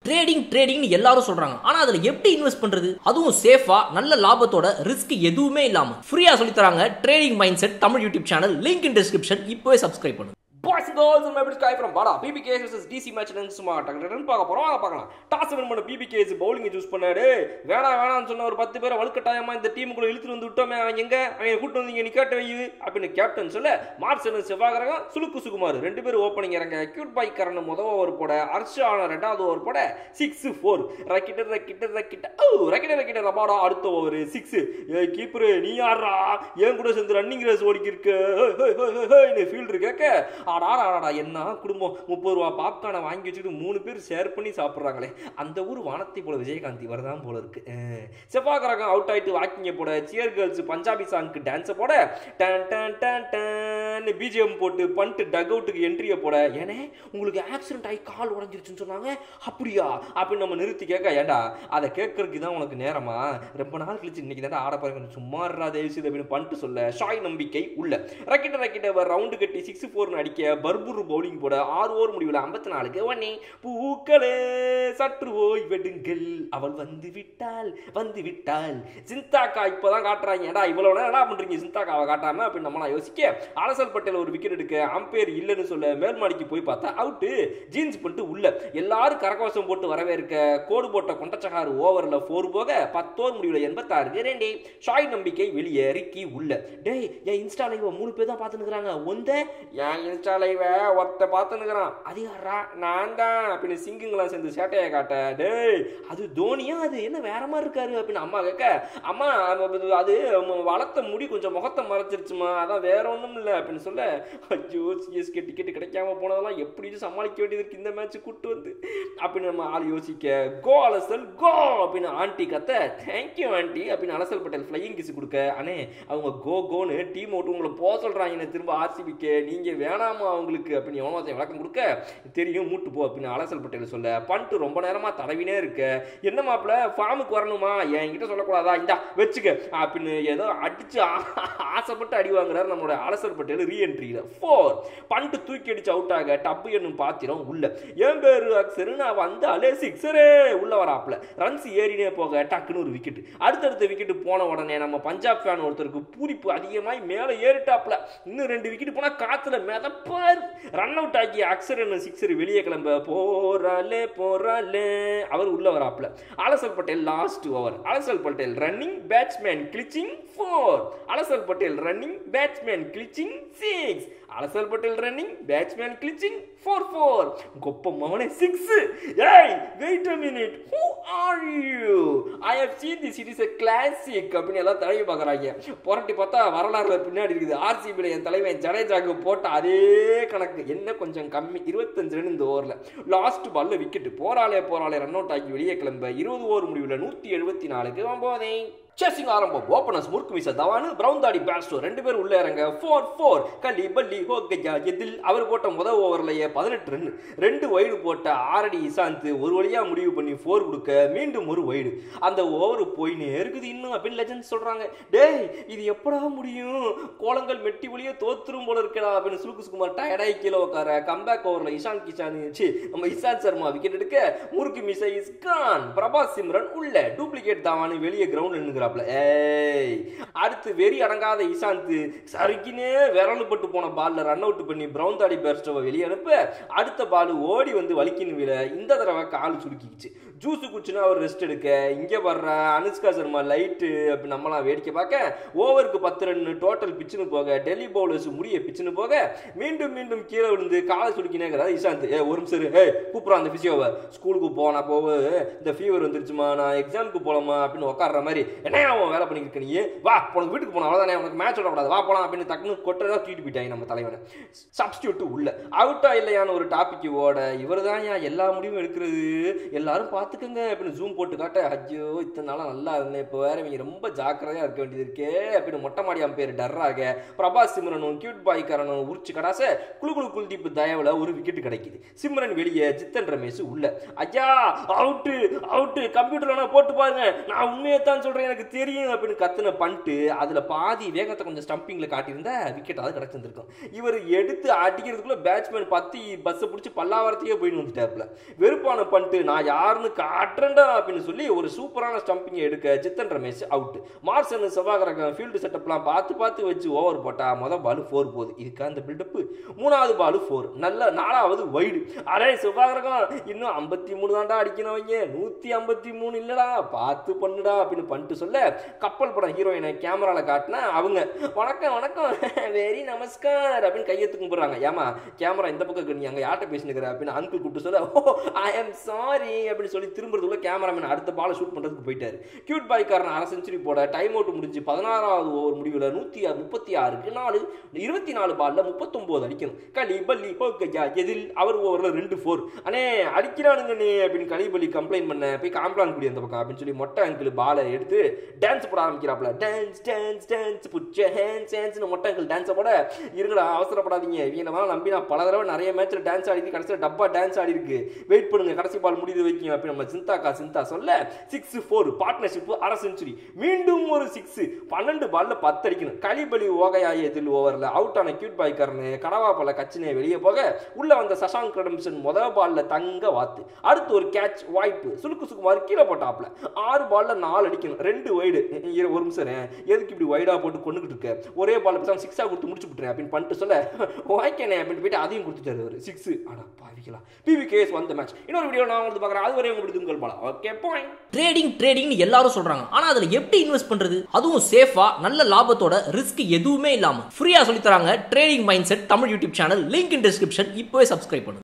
Trading ட்ரேடிங்னு எல்லாரும் சொல்றாங்க ஆனா அதுல எப்படி இன்வெஸ்ட் பண்றது அதுவும் சேஃபா நல்ல லாபத்தோட ரிஸ்க் எதுவுமே இல்லாம ஃப்ரீயா சொல்லி தராங்க trading mind set Tamil YouTube channel link in description இப்போவே சப்ஸ்கிரைப் பண்ணுங்க பாய்ஸ் கேர்ள்ஸ் நம்ம எப்படி ஸ்கை ஃப்ரம் பாடா பிபிகே vs டிசி மேட்ச் சும்மா டக்கு டக்குன்னு பார்க்க போறோம் வாங்க பார்க்கலாம் டாஸ் வின் பண்ண பிபிகேஸ் பவுலிங் சூஸ் பண்ணாரு வேணாம் வேணாம்னு சொன்ன ஒரு பத்து பேரை வலுக்கட்டாயமா இந்த டீமுக்குள்ள இழுத்துட்டு வந்து விட்டோமே அவன் எங்க அவன் கூட்டு வந்து இங்க நிக்காட்ட வை அப்படின்னு கேப்டன் சொல்ல மார்சன் செவ்வாகரகம் சுலுக்கு சுகுமார் ரெண்டு பேரும் ஓப்பனிங் இறங்க கியூட் பாய் கரண் முதல் ஓவர் போட அர்ஷான ரெண்டாவது ஓவர் போட சிக்ஸ் ஃபோர் ரக்கிட்ட ரக்கிட்ட ரக்கிட்ட ஓ ரக்கிட்ட ரக்கிட்ட ரபாடா அடுத்த ஓவர் சிக்ஸ் ஏய் கீப்பரு நீ யாரா ஏன் கூட சேர்ந்து ரன்னிங் ரேஸ் ஓடிக்கி இருக்க ஃபீல்டு கேட்க ஆடா ஆடாடா என்ன குடும்பம் முப்பது ரூபா பாப்கார்னை வாங்கி வச்சுட்டு மூணு பேர் ஷேர் பண்ணி சாப்பிட்றாங்களே அந்த ஊர் வானத்தை போல விஜயகாந்த் வரதான் போல இருக்கு அஹ். செவ்வாய்க்கிழமை அவுட் ஆயிட்டு வாக்கிங்க போட சியர் கேர்ள்ஸ் பஞ்சாபி சாங்க்கு டான்ஸை போட டன் டன் டன் டன் பிஜிஎம் போட்டு பண்ட்டு டக் அவுட்டுக்கு என்ட்ரியை போட ஏனே உங்களுக்கு ஆக்சிடென்ட் ஆகி கால் உடஞ்சிருச்சுன்னு சொன்னாங்க அப்படியா அப்படின்னு நம்ம நிறுத்தி கேட்க ஏண்டா அதை கேட்கறதுக்கு தான் உனக்கு நேரமா ரொம்ப நாள் கழிச்சு இன்னைக்கு தான் ஆட பாருங்க சும்மா தேவிச்சு அப்படின்னு பண்ணிட்டு சொல்ல ஷாய் நம்பிக்கை உள்ள ரக்கிட்ட ரக்கிட்ட ரவுண்டு கட்டி சிக்ஸ் ஃபோர்னு அடிக்க பர்புரு பவுலிங் போட ஆறு ஓவர் முடிவில் ஐம்பத்தி நாலுக்கு ஒன்னே பூக்களே சற்று ஓய் வெடுங்கள் அவள் வந்து விட்டாள் வந்து விட்டாள் சிந்தாக்கா இப்பதான் காட்டுறாங்க ஏடா இவ்வளவு நேரம் என்ன பண்றீங்க சிந்தாக்காவை காட்டாம அப்படின்னு நம்மளா யோசிக்க அலசல் பட்டேல் ஒரு விக்கெட் எடுக்க அம்பேர் இல்லைன்னு சொல்ல மேல்மாடிக்கு போய் பார்த்தா அவுட்டு ஜீன்ஸ் பண்ணிட்டு உள்ள எல்லாரும் கரகவசம் போட்டு வரவே இருக்க கோடு போட்ட கொண்டச்சகார் ஓவர்ல ஃபோர் போக பத்தோர் முடிவில் எண்பத்தாறுக்கு ரெண்டே ஷாய் நம்பிக்கை வெளியே ரிக்கி உள்ள டேய் என் இன்ஸ்டா லைவ் மூணு பேர் தான் பார்த்துனுக்குறாங்க ஒந்த என் இன்ஸ்டா லைவ ஒத்த பார்த்துனுக்குறான் அது யாரா நான் தான் அப்படின்னு சிங்குங்களாம் சேர்ந்து சேட்டையை காட்ட டேய் அது தோனியா அது என்ன வேற மாதிரி இருக்காரு அப்படின்னு அம்மா கேட்க அம்மா அது- அது ம- வளர்த்த முடி கொஞ்சம் முகத்தை மறைச்சிருச்சுமா அதான் வேற ஒன்றும் இல்லை அப்படின்னு சொல்ல ஐயோ சிஎஸ்கே டிக்கெட் கிடைக்காம போனதெல்லாம் எப்படி சமாளிக்க வேண்டியது இருக்கு இந்த மேட்ச் கூட்டு வந்து அப்படின்னு நம்ம ஆள் யோசிக்க கோ அலசல் கோ அப்படின்னு ஆண்டி கத்த தேங்க்யூ ஆண்டி அப்படின்னு அலசல் பட்டேல் ஃப்ளையிங் கிஸ் கொடுக்க அண்ணே அவங்க கோ கோன்னு டீம் அவுட் உங்களை போக சொல்றாங்க திரும்ப ஆர்சிபிக்கு நீங்க வேணாமா அவங்களுக்கு அப்படின்னு எவனோ ஒருத்தன் விளக்கம் கொடுக்க தெரியும் மூட்டு போ அப்படின்னு அலசல் பட்டேல் சொல்ல பண்ணிட்டு ரொம்ப நேரமா தடவினே இருக்க என்ன மாப்பிள ஃபார்முக்கு வரணுமா என்கிட்ட சொல்லக்கூடாதா இந்தா வச்சுக்க அப்படின்னு ஏதோ அடிச்சு ஆ- ஆசைப்பட்டு அடி வாங்குறாரு நம்மளோட அலசல் பட்டேல் ரீஎன்ட்ரியில ஃபோர் பண்ணிட்டு தூக்கி அடிச்சு அவுட் ஆக டப்பு என்னும் பாத்திரம் உள்ள என் பேரு அக்சரு நான் வந்தாலே சிக்ஸரே உள்ள வராப்ல ரன்ஸ் ஏறினே போக டக்குன்னு ஒரு விக்கெட் அடுத்தடுத்த விக்கெட் போன உடனே நம்ம பஞ்சாப் ஃபேன் ஒருத்தருக்கு பூரிப்பு அதிகமாய் மேலே ஏறிட்டாப்ல இன்னும் ரெண்டு விக்கெட் போனா காத்துல மிதப்பார் ரன் அவுட் ஆகி அக்சர் என்ன சிக்ஸர் வெளியே கிளம்ப போறாலே போறாலே அவர் உள்ள வராப்ல அலசல் பட்டேல் லாஸ்ட் ஓவர் அலசல் பட்டேல் ரன்னிங் பேட்ஸ்மேன் கிளிச்சிங் ஃபோர் அலசல் பட்டேல் ரன்னிங் பேட்ஸ்மேன் கிளிச்சிங் சிக்ஸ் அலசல் பட்டேல் ரன்னிங் பேட்ஸ்மேன் கிளிச்சிங் ஃபோர் ஃபோர் கொப்ப மவனே சிக்ஸ் ஏய் wait a minute who are you I have seen this it is a classic அப்படின்னு எல்லாம் தலைவி பார்க்குறாங்க புரட்டி பார்த்தா வரலாறுல பின்னாடி இருக்குது ஆர்சிபியில் என் தலைவன் ஜடேஜாக்கு போட்ட அதே கணக்கு என்ன கொஞ்சம் கம்மி இருபத்தஞ்சு ரன் இந்த ஓவரில் லாஸ்ட் பால்ல விக்கெட் போராளே போராளே ரன் அவுட் ஆகி வெளியே கிளம்ப இருபது ஓவர் முடிவில் நூற்றி எழுபத்தி நாலுக்கு ஒம்போதே சேசிங் ஆரம்பம் ஓப்பனர்ஸ் முருக்கு மிச தவானு பிரவுன் தாடி பேஸ்டோ ரெண்டு பேரும் உள்ள இறங்க ஃபோர் ஃபோர் கல்லி பல்லி ஹோக்கையா எதில் அவர் போட்ட முதல் ஓவர்லயே பதினெட்டு ரன் ரெண்டு வைடு போட்ட ஆரடி இசாந்த் ஒரு வழியா முடிவு பண்ணி ஃபோர் கொடுக்க மீண்டும் ஒரு வைடு அந்த ஓவர் போயினே இருக்குது இன்னும் அப்படின்னு லெஜண்ட் சொல்றாங்க டேய் இது எப்படா முடியும் கோலங்கள் மெட்டி ஒளியே தோத்துரும் போல இருக்கடா அப்படின்னு சுலுக்கு சுகுமார் டயர்டாகி கீழே உட்கார கம்பேக் ஓவர்ல இஷான் கிஷான் சி நம்ம இஷாந்த் சர்மா விக்கெட் எடுக்க முருக்கு மிசை இஸ் கான் பிரபாஸ் சிம்ரன் உள்ள டூப்ளிகேட் தாவானு வெளியே கிரவுண்ட் நின்னுக்கிறாப்ல ஏய் அடுத்து வெறி அடங்காத இஷாந்த் சறுக்கினே விரல் பட்டு போன பால்ல ரன் அவுட் பண்ணி பிரவுன் தாடி பேர்ஸ்டோவை வெளியே அனுப்ப அடுத்த பால் ஓடி வந்து வலிக்கின்னு விழ இந்த தடவை கால் சுருக்கிக்கிச்சு ஜூஸ் குடிச்சுன்னா அவர் ரெஸ்ட் எடுக்க இங்கே வர்ற அனுஷ்கா சர்மா லைட்டு அப்படி நம்மளாம் வேடிக்கை பார்க்க ஓவருக்கு பத்து ரன் டோட்டல் பிச்சுன்னு போக டெல்லி பவுலர்ஸ் முடிய பிச்சுன்னு போக மீண்டும் மீண்டும் கீழே விழுந்து காலை சுருக்கினேங்கிறார் இஷாந்த் ஏ ஒரு நிமிஷம் இரு. ஏய் கூப்பிட்றான் அந்த பிசியோவை ஸ்கூலுக்கு போனா போவு இந்த ஃபீவர் வந்துருச்சுமா நான் எக்ஸாமுக்கு போலாமா அப்படின்னு உட்கார்ற மாதிரி என்ன அவன் வேலை பண்ணிக்கிட்டு இருக்க நீ வா உனக்கு வீட்டுக்கு போனா அவ்வளோதானே உனக்கு மேட்ச் விடக்கூடாது வா போலாம் அப்படின்னு டக்குன்னு கொட்டதான் தூக்கிட்டு போயிட்டாங்க நம்ம தலைவனை சப்ஸ்டியூட் உள்ள அவுட்டா இல்லையான ஒரு டாபிக் ஓட இவர் தான் எல்லா முடிவும் எடுக்கிறது எல்லாரும் பார்த்துக்கங்க அப்படின்னு ஜூம் போட்டு காட்ட ஐயோ இத்தனை நாளா நல்லா இருந்தேன் இப்போ வேற இவங்க ரொம்ப ஜாக்கிரதையா இருக்க வேண்டியது இருக்கே அப்படின்னு மொட்டை மாடி அம்பேர் டர்ராக பிரபாஸ் சிம்ரனும் கியூட் பாய் கரனும் உரிச்சு கடாச குழு குழு குல்தீப் தயவுல ஒரு விக்கெட் கிடைக்குது சிம்ரன் வெளியே ஜித்தன் ரமேஷ் உள்ள ஐயா அவுட்டு அவுட்டு கம்ப்யூட்டர்ல போட்டு பாருங்க நான் உண்மையை தான் சொல்றேன் எனக்கு தெரியும் அப்படின்னு கத்துன பண்ணிட்டு அதுல பாதி வேகத்தை கொஞ்சம் ஸ்டம்பிங்ல காட்டியிருந்தா விக்கெட் அது கிடைச்சிருந்திருக்கும் இவர் எடுத்து அடிக்கிறதுக்குள்ள பேட்ஸ்மேன் பத்து மாத்தி பஸ்ஸை பிடிச்சி பல்லாவரத்தையே போயிட்டு வந்துட்டாப்ல வெறுப்பான பண்ணிட்டு நான் யாருன்னு காட்டுறேன்டா அப்படின்னு சொல்லி ஒரு சூப்பரான ஸ்டம்பிங் எடுக்க சித்தன் ரமேஷ் அவுட் மார்சன் செவ்வாகரகம் ஃபீல்டு செட்டப்லாம் பார்த்து பார்த்து வச்சு ஓவர் போட்டா மொதல் பால் ஃபோர் போகுது இதுக்கு அந்த பில்டப்பு மூணாவது பால் ஃபோர் நல்ல நாலாவது வைடு அடே செவ்வாகரகம் இன்னும் ஐம்பத்தி மூணு தாண்டா அடிக்கணவங்க நூற்றி ஐம்பத்தி மூணு இல்லடா பார்த்து பண்ணுடா அப்படின்னு பண்ணிட்டு சொல்ல கப்பல் படம் ஹீரோயினை கேமரால காட்டினா அவங்க வணக்கம் வணக்கம் வெரி நமஸ்கார் அப்படின்னு கையெத்து கும்பிடுறாங்க ஏமா கேமரா இந்த பக்கம் நீ அங்கே யார்கிட்ட பேசினுக்கிற அப்படின்னு அங்கிள் கூப்பிட்டு சொல்ல ஓ ஐ எம் சாரி அப்படின்னு சொல்லி திரும்புறதுக்குள்ள கேமராமேன் அடுத்த பாலை ஷூட் பண்ணுறதுக்கு போயிட்டாரு கியூட் பாய்க்காரன் அரை செஞ்சுரி போட டைம் அவுட் முடிஞ்சு பதினாறாவது ஓவர் முடிவில் நூற்றி முப்பத்தி ஆறுக்கு நாலு இருபத்தி நாலு பாலில் முப்பத்தொம்போது அடிக்கணும் கலிபல்லி ஓகேயா எதில் அவர் ஓவரில் ரெண்டு ஃபோர் அண்ணே அடிக்கிறானுங்க நீ அப்படின்னு கலிபல்லி கம்ப்ளைண்ட் பண்ண போய் காம்ப்ளான் குடி அந்த பக்கம் அப்படின்னு சொல்லி மொட்டை அங்கிள் பாலை எடுத்து டான்ஸ் போட ஆரம்பிக்கிறாப்ல டான்ஸ் டான்ஸ் டான்ஸ் புச்ச ஹேன்ஸ் ஹேன்ஸ்னு மொட்டை அங்கிள் டான்ஸை போட இருங்கடா அவசரப்படாதீங்க இவங்க நம்பி நான் பல தடவை நிறைய மேட்ச்சில் டான்ஸ் ஆடி கடைசியில் டப்பா டான்ஸ் ஆடி இருக்கு வெயிட் பண்ணுங்க கடைசி பால் முடிவு வைக்கும் அப்படி நம்ம சிந்தாக்கா சிந்தா சொல்ல சிக்ஸ் ஃபோர் பார்ட்னர்ஷிப் அரை செஞ்சுரி மீண்டும் ஒரு சிக்ஸ் பன்னெண்டு பால்ல பத்து அடிக்கணும் கலிபலி ஓகையாயத்தில் ஓவரில் அவுட் ஆன கியூட் பாய்க்கர்னு கடவாப்பல கச்சினே வெளியே போக உள்ள வந்த சசாங்க் கடம்சன் முதல் பால்ல தங்க வாத்து அடுத்து ஒரு கேட்ச் வாய்ப்பு சுலுக்கு சுக்குமார் கீழே போட்டாப்ல ஆறு பால்ல நாலு அடிக்கணும் ரெண்டு வைடு ஒரு நிமிஷம் இரு. எதுக்கு இப்படி வைடா போட்டு கொண்டுகிட்டு இருக்க ஒரே பால் பேசாம சிக்ஸா கொடுத்து முடிச்சு விட்டுறேன் அப்படின்னு பண்ணிட்டு சொல்ல ஓகேனே அப்படின்னு போயிட்டு அதையும் கொடுத்துட்டாரு அவர் சிக்ஸ் அடா பாவிக்கலாம் பிவி கேஸ் வந்த மேட்ச் இன்னொரு வீடியோ நான் வந்து பார்க்குறேன் அது வரையும் உங்களுக்கு உங்கள் பாலா ஓகே பாயிண்ட் ட்ரேடிங் ட்ரேடிங்னு எல்லாரும் சொல்றாங்க ஆனா அதுல எப்படி இன்வெஸ்ட் பண்றது அதுவும் சேஃபா நல்ல லாபத்தோட ரிஸ்க் எதுவுமே இல்லாம ஃப்ரீயா சொல்லி தராங்க trading mind set Tamil YouTube channel link in description இப்போவே சப்ஸ்கிரைப் பண்ணுங்க